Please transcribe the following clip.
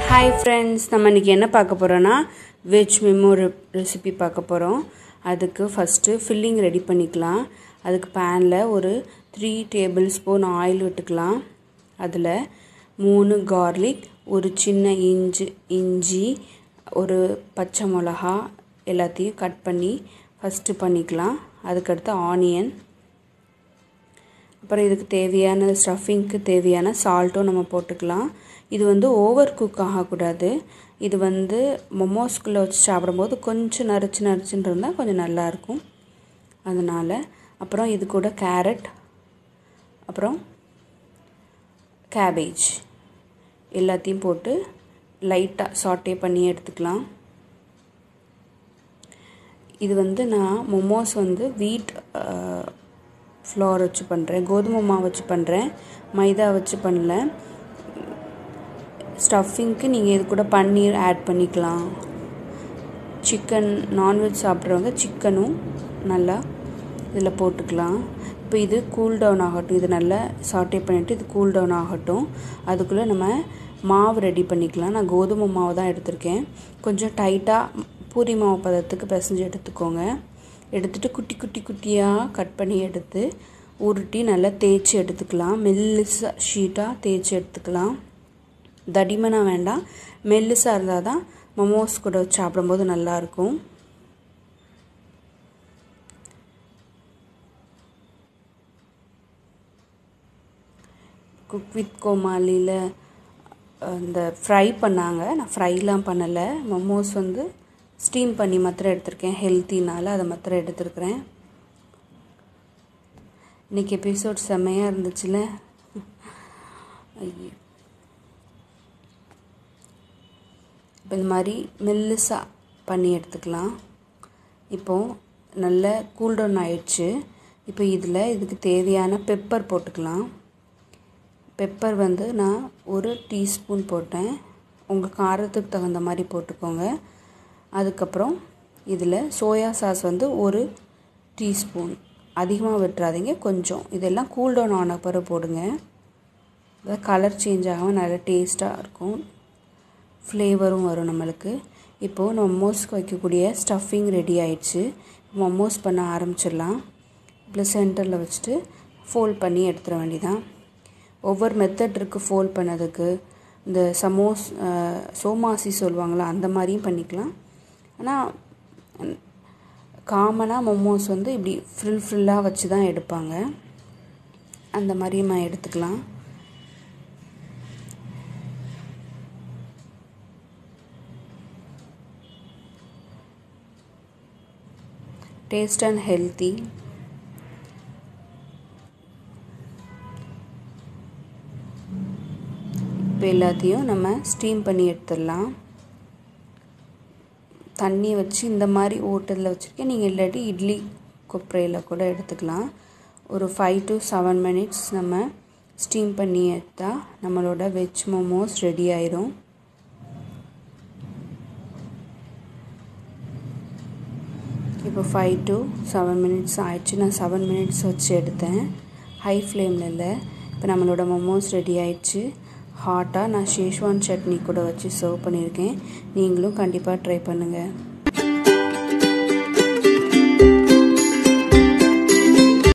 hi friends நம்ம இன்றைக்கி என்ன பார்க்க போகிறோன்னா வெஜ் மெமோ ரெசிபி பார்க்க போகிறோம் அதுக்கு ஃபஸ்ட்டு ஃபில்லிங் ரெடி பண்ணிக்கலாம் அதுக்கு பேனில் ஒரு த்ரீ டேபிள் ஸ்பூன் ஆயில் விட்டுக்கலாம் அதில் மூணு கார்லிக் ஒரு சின்ன இஞ்சி இஞ்சி ஒரு பச்சை மிளகா எல்லாத்தையும் கட் பண்ணி ஃபஸ்ட்டு பண்ணிக்கலாம் அதுக்கடுத்து ஆனியன் அப்புறம் இதுக்கு தேவையான ஸ்டஃபிங்க்கு தேவையான சால்ட்டும் நம்ம போட்டுக்கலாம் இது வந்து ஓவர் குக் ஆகக்கூடாது இது வந்து மொமோஸ்குள்ளே வச்சு சாப்பிடும்போது கொஞ்சம் நரிச்சு நரிச்சுன்னு இருந்தால் கொஞ்சம் நல்லாயிருக்கும் அதனால் அப்புறம் இது கூட கேரட் அப்புறம் கேபேஜ் எல்லாத்தையும் போட்டு லைட்டாக சாட்டே பண்ணி எடுத்துக்கலாம் இது வந்து நான் மொமோஸ் வந்து வீட் ஃப்ளோர் வச்சு பண்ணுறேன் கோதுமை மாவு வச்சு பண்ணுறேன் மைதா வச்சு பண்ணல ஸ்டஃபிங்க்கு நீங்கள் இது கூட பன்னீர் ஆட் பண்ணிக்கலாம் சிக்கன் நான்வெஜ் சாப்பிட்றவங்க சிக்கனும் நல்லா இதில் போட்டுக்கலாம் இப்போ இது கூல் டவுன் ஆகட்டும் இது நல்லா சாட்டே பண்ணிவிட்டு இது கூல் டவுன் ஆகட்டும் அதுக்குள்ளே நம்ம மாவு ரெடி பண்ணிக்கலாம் நான் கோதுமை மாவு தான் எடுத்திருக்கேன் கொஞ்சம் டைட்டாக பூரி மாவு பதத்துக்கு பிசைஞ்சு எடுத்துக்கோங்க எடுத்துகிட்டு குட்டி குட்டி குட்டியாக கட் பண்ணி எடுத்து உருட்டி நல்லா தேய்ச்சி எடுத்துக்கலாம் மெல்லிசாக ஷீட்டாக தேய்ச்சி எடுத்துக்கலாம் தடிமனாக வேண்டாம் மெல்லிசாக இருந்தால் தான் மொமோஸ் கூட வச்சு சாப்பிடும்போது நல்லாயிருக்கும் குக் வித் கோமாலியில் இந்த ஃப்ரை பண்ணாங்க நான் ஃப்ரைலாம் பண்ணலை மொமோஸ் வந்து ஸ்டீம் பண்ணி மாத்திரம் எடுத்திருக்கேன் ஹெல்த்தினால் அதை மாத்திரம் எடுத்துருக்குறேன் இன்றைக்கி எபிசோட் செம்மையாக இருந்துச்சுல ஐயோ இப்போ இந்த மாதிரி மெல்லிசாக பண்ணி எடுத்துக்கலாம் இப்போது நல்ல கூல்டவுன் ஆயிடுச்சு இப்போ இதில் இதுக்கு தேவையான பெப்பர் போட்டுக்கலாம் பெப்பர் வந்து நான் ஒரு டீஸ்பூன் போட்டேன் உங்கள் காரத்துக்கு தகுந்த மாதிரி போட்டுக்கோங்க அதுக்கப்புறம் இதில் சோயா சாஸ் வந்து ஒரு டீஸ்பூன் அதிகமாக விட்டுறாதீங்க கொஞ்சம் இதெல்லாம் கூல்டவுன் ஆன பிறகு போடுங்க அதாவது கலர் சேஞ்ச் ஆகாமல் நல்லா டேஸ்ட்டாக இருக்கும் ஃப்ளேவரும் வரும் நம்மளுக்கு இப்போது நம்ம மோமோஸ்க்கு வைக்கக்கூடிய ஸ்டஃபிங் ரெடி ஆயிடுச்சு மொமோஸ் பண்ண ஆரம்பிச்சிடலாம் இப்போ சென்டரில் வச்சுட்டு ஃபோல்ட் பண்ணி எடுத்துட வேண்டியதான் ஒவ்வொரு மெத்தட் இருக்குது ஃபோல்ட் பண்ணதுக்கு இந்த சமோஸ் சோமாசி சொல்லுவாங்களா அந்த மாதிரியும் பண்ணிக்கலாம் ஆனால் காமனாக மொமோஸ் வந்து இப்படி ஃப்ரில் ஃப்ரில்லாக வச்சு தான் எடுப்பாங்க அந்த மாதிரி நம்ம எடுத்துக்கலாம் டேஸ்ட் அண்ட் ஹெல்த்தி இப்போ எல்லாத்தையும் நம்ம ஸ்டீம் பண்ணி எடுத்துடலாம் தண்ணி வச்சு இந்த மாதிரி ஓட்டத்தில் வச்சுருக்கேன் நீங்கள் இல்லாட்டி இட்லி கொப்பரையில் கூட எடுத்துக்கலாம் ஒரு ஃபைவ் டு செவன் மினிட்ஸ் நம்ம ஸ்டீம் பண்ணி எடுத்தால் நம்மளோட வெஜ் மோமோஸ் ரெடி ஆயிரும் இப்போ ஃபைவ் டு செவன் மினிட்ஸ் ஆயிடுச்சு நான் செவன் மினிட்ஸ் வச்சு எடுத்தேன் ஹை ஃப்ளேமில் இல்லை இப்போ நம்மளோட மோமோஸ் ரெடி ஆயிடுச்சு ஹாட்டாக நான் ஷேஷ்வான் சட்னி கூட வச்சு சர்வ் பண்ணியிருக்கேன் நீங்களும் கண்டிப்பாக ட்ரை பண்ணுங்கள்